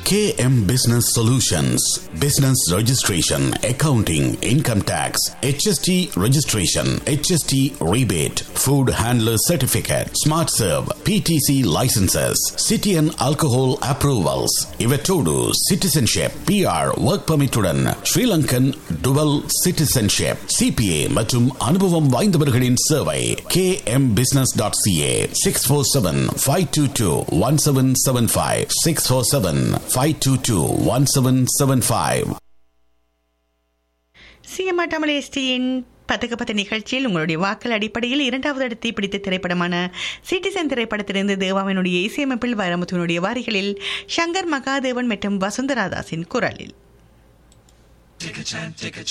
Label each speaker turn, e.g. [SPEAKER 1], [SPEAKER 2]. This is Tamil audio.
[SPEAKER 1] KM Business Solutions Business Registration, Accounting, Income Tax, HST Registration, HST Rebate, Food Handler Certificate, Smart Serve, PTC Licenses, City and Alcohol Approvals, Ivetodu Citizenship, PR Work Permit உடன் Sri Lankan Dual Citizenship, CPA மற்றும் அனுபவம் வாய்ந்தவர்களின் சேவை kmbusiness.ca 647-522-1775 647-522-1775
[SPEAKER 2] சிஎம்ஆ தமிழ் எஸ்டியின் பதக்கப்பட்ட நிகழ்ச்சியில் உங்களுடைய வாக்கள் அடிப்படையில் இரண்டாவது இடத்தை பிடித்த திரைப்படமான சிட்டிசன் திரைப்படத்திலிருந்து தேவாவினுடைய இசையமைப்பில் வைரமுத்துவனுடைய வாரிகளில் சங்கர் மகாதேவன் மற்றும் வசுந்தராதாஸின் குரலில்